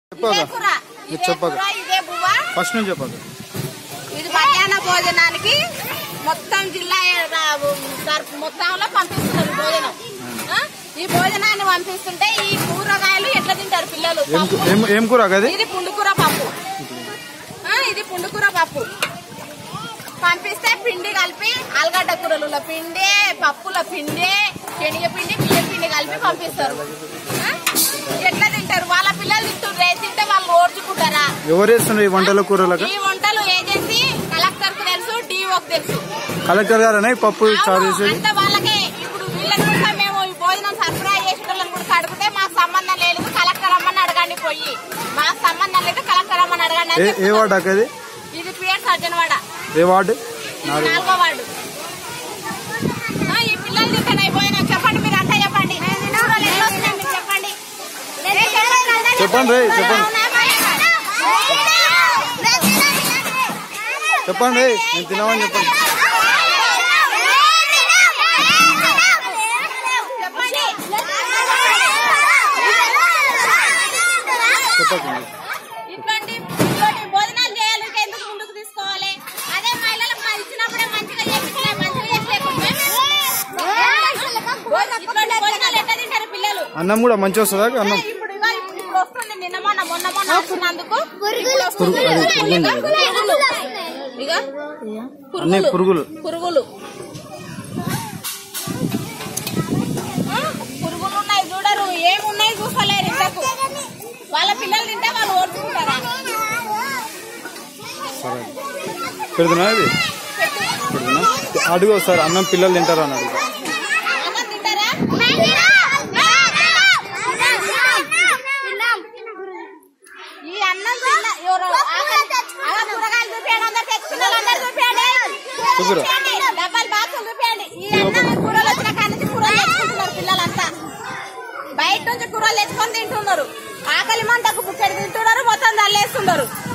చెప్పాక ఇదే కూర ఇది ఇదే చెప్పాక కూర ఇదే బువ్వ ఫస్ట్ నుంచి చెప్పాక ఇది మధ్యాహ్న భోజనానికి మొత్తం జిల్లా రా- తరపు మొత్తంలో పంపిస్తున్నారు భోజనం ఆ? ఈ భోజనాన్ని పంపిస్తుంటే ఈ కూరగాయలు ఎట్లా తింటారు పిల్లలు ఏం పప్పు. ఏం ఏం కూర అది ఇది పుండుకూర పప్పు ఆ, ఇది పుండుకూర పప్పు పంపిస్తే పిండి కలిపి ఆలుగడ్డ కూరల పిండి పప్పుల పిండి శనగ పిండి బియ్యం పిండి కలిపి పంపిస్తారు ఆ? ఎట్లా తింటారు వాళ్ళ పిల్లలు తింటుండ్రే తింటే వాళ్ళు ఓర్చుకుంటారా ఎవరు వేస్తున్నారు ఈ వంటల కూరలకు ఈ వంటలు ఏజెన్సీ కలెక్టర్ కు తెలుసు డిఓకి తెలుసు కలెక్టర్ గారనే పప్పు చారు అవును, చేసేది అంత వాళ్ళకే ఇప్పుడు వీళ్ళని కూడా మేము ఈ భోజనం సరఫరా చేసిన వాళ్ళని కూడా అడిగితే మాకు సంబంధం లేదు కలెక్టర్ అమ్మని అడగండి పోయి మాకు సంబంధం లేదు కలెక్టర్ అమ్మని అడగండి అని ఏ ఏ చెప్తున్నారు. వార్డు అక్క ఇది ఇది పిఎస్ సజ్జనవాడ ఏ వార్డు ఇది నాలుగు నాలుగో వార్డు ఆ, ఈ పిల్లలు తింటాను భోజనం చెప్పండి మీరు అంతా చెప్పండి కూరలు ఎట్లా వస్తున్నాయి మీరు చెప్పండి చెప్పండి రే, చెప్పండి. చెప్పండి నేను తినమని చెప్పండి చెప్పకండి ఇట్లాంటి ఇట్లాంటి భోజనాలు చేయాలి ఇంకా ఎందుకు ముందుకు తీసుకోవాలి అదే మహిళలకు మరి ఇచ్చినప్పుడే మంచిగా చేపించలే మంచిగా చేసలేకుంటే ఇట్లాంటి భోజనాలు ఎట్లా తింటారు పిల్లలు అన్నం కూడా మంచిగా వస్తుందా అన్నం ఇప్పుడు ఇగో ఇప్పుడు ఇప్పుడు వస్తుంది నిన్న మొన్న మొన్న మొన్న వస్తున్నందుకు ఇప్పుడు వస్తుంది. పురుగు- అది పురుగు ఉంది. పురుగులు. ఇగో అన్ని పురుగులు పురుగులు ఆ, పురుగులు ఉన్నాయి చూడరు ఏమున్నాయి చూసలేరు ఇంతకు వాళ్ళ పిల్లలు తింటే వాళ్ళు ఓర్చుకుంటారా సరే పెడుతున్నా ఇది పెడుతున్నా అడుగు సార్ అన్నం పిల్లలు తింటారు అని అడుగు అన్నం తింటారా ఈ అన్నం తిన్న ఎవరు ఆకలి అలా కూరగాయలు చూపించండి అందరు తెచ్చుకున్నారు అందరు చూపించండి చూపిరా. చూపించండి. డబ్బాలు బాక్సులు చూపించండి ఈ అన్నం కూరలు వచ్చిన కాడ నుంచి కూరలు తెచ్చుకుంటున్నారు పిల్లలంతా బయట నుంచి కూరలు తెచ్చుకొని తింటున్నారు ఆకలి మంటకు పుట్టడి తింటున్నారు మొత్తం చల్లేస్తున్నారు